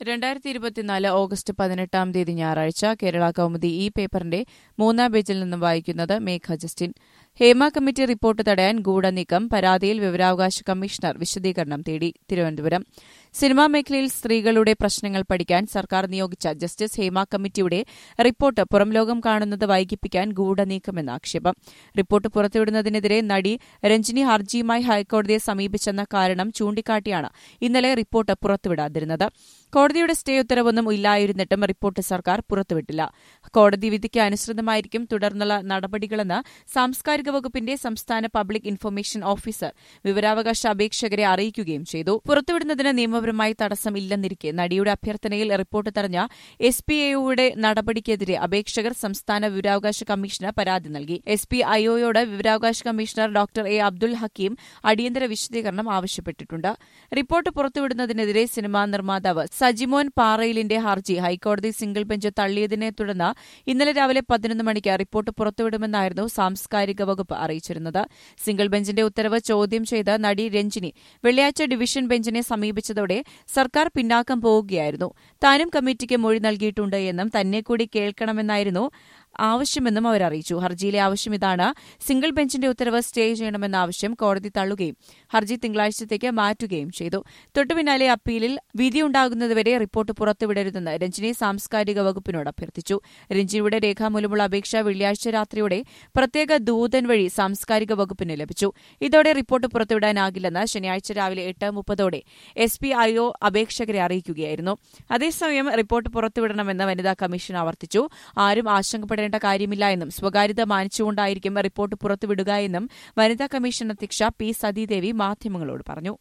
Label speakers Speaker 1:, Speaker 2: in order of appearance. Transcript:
Speaker 1: രണ്ടായിരത്തി ഇരുപത്തിനാല് ഓഗസ്റ്റ് പതിനെട്ടാം തീയതി ഞായറാഴ്ച കേരള കൗമുദി ഈ പേപ്പറിന്റെ മൂന്നാം പേജിൽ നിന്നും വായിക്കുന്നത് Megha Justin Hema committee report തടയാൻ ഗൂഢനീക്കം പരാതിയിൽ വിവരാവകാശ കമ്മീഷണർ വിശദീകരണം തേടി തിരുവനന്തപുരം സിനിമാ മേഖലയിൽ സ്ത്രീകളുടെ പ്രശ്നങ്ങൾ പഠിക്കാൻ സർക്കാർ നിയോഗിച്ച ജസ്റ്റിസ് ഹേമ കമ്മിറ്റിയുടെ റിപ്പോർട്ട് പുറംലോകം കാണുന്നത് വൈകിപ്പിക്കാൻ ഗൂഢനീക്കമെന്ന ആക്ഷേപം റിപ്പോർട്ട് പുറത്തുവിടുന്നതിനെതിരെ നടി രഞ്ജിനി ഹർജിയുമായി ഹൈക്കോടതിയെ സമീപിച്ചെന്ന കാരണം ചൂണ്ടിക്കാട്ടിയാണ് ഇന്നലെ റിപ്പോർട്ട് പുറത്തുവിടാതിരുന്നത് കോടതിയുടെ സ്റ്റേ ഉത്തരവൊന്നും ഇല്ലായിരുന്നിട്ടും റിപ്പോർട്ട് സർക്കാർ പുറത്തുവിട്ടില്ല കോടതി വിധിക്ക് അനുസൃതമായിരിക്കും തുടർന്നുള്ള നടപടികളെന്ന് സാംസ്കാരിക വകുപ്പിന്റെ സംസ്ഥാന പബ്ലിക് ഇൻഫർമേഷൻ ഓഫീസർ വിവരാവകാശ അപേക്ഷകരെ അറിയിക്കുകയും ചെയ്തു പുറത്തുവിടുന്നതിന് നിയമപരമായി തടസ്സം ഇല്ലെന്നിരിക്കെ നടിയുടെ അഭ്യർത്ഥനയിൽ റിപ്പോർട്ട് തടഞ്ഞ എസ് പി ഐഒയുടെ നടപടിക്കെതിരെ അപേക്ഷകർ സംസ്ഥാന വിവരാവകാശ കമ്മീഷന് പരാതി നൽകി എസ് പി ഐഒയോട് വിവരാവകാശ commissioner doctor A Abdul Hakeem അടിയന്തര വിശദീകരണം ആവശ്യപ്പെട്ടിട്ടുണ്ട് റിപ്പോർട്ട് പുറത്തുവിടുന്നതിനെതിരെ സിനിമാ നിർമ്മാതാവ് സജിമോൻ പാറയിലിന്റെ ഹർജി ഹൈക്കോടതി സിംഗിൾ ബെഞ്ച് തള്ളിയതിനെ തുടർന്ന് ഇന്നലെ രാവിലെ പതിനൊന്ന് മണിക്ക് റിപ്പോർട്ട് പുറത്തുവിടുമെന്നായിരുന്നു സാംസ്കാരിക വകുപ്പ് അറിയിച്ചിരുന്നത് സിംഗിൾ ബെഞ്ചിന്റെ ഉത്തരവ് ചോദ്യം ചെയ്ത് നടി രഞ്ജിനി വെള്ളിയാഴ്ച ഡിവിഷൻ ബെഞ്ചിനെ സമീപിച്ചതോടെ സർക്കാർ പിന്നാക്കം പോവുകയായിരുന്നു താനും കമ്മിറ്റിക്ക് മൊഴി നൽകിയിട്ടുണ്ട് എന്നും തന്നെ കൂടി കേൾക്കണമെന്നായിരുന്നു ആവശ്യമെന്നും അവർ അറിയിച്ചു ഹർജിയിലെ ആവശ്യം ഇതാണ് സിംഗിൾ ബെഞ്ചിന്റെ ഉത്തരവ് സ്റ്റേ ചെയ്യണമെന്ന ആവശ്യം കോടതി തള്ളുകയും ഹർജി തിങ്കളാഴ്ചത്തേക്ക് മാറ്റുകയും ചെയ്തു തൊട്ടുപിന്നാലെ അപ്പീലിൽ വിധിയുണ്ടാകുന്നതുവരെ റിപ്പോർട്ട് പുറത്തുവിടരുതെന്ന് രഞ്ജിനി സാംസ്കാരിക വകുപ്പിനോട് അഭ്യർത്ഥിച്ചു രഞ്ജിനിയുടെ രേഖാമൂലമുള്ള അപേക്ഷ വെള്ളിയാഴ്ച രാത്രിയോടെ പ്രത്യേക ദൂതൻ വഴി സാംസ്കാരിക വകുപ്പിന് ലഭിച്ചു ഇതോടെ റിപ്പോർട്ട് പുറത്തുവിടാനാകില്ലെന്ന് ശനിയാഴ്ച രാവിലെ എട്ട് മുപ്പതോടെ എസ് പി ഐഒ അപേക്ഷകരെ അറിയിക്കുകയായിരുന്നു അതേസമയം റിപ്പോർട്ട് പുറത്തുവിടണമെന്ന് വനിതാ കമ്മീഷൻ ആവർത്തിച്ചു ആരും ആശങ്കപ്പെടേണ്ട കാര്യമില്ല എന്നും സ്വകാര്യത മാനിച്ചുകൊണ്ടായിരിക്കും റിപ്പോർട്ട് പുറത്തുവിടുക എന്നും വനിതാ കമ്മീഷൻ അധ്യക്ഷ പി സതീദേവി മാധ്യമങ്ങളോട് പറഞ്ഞു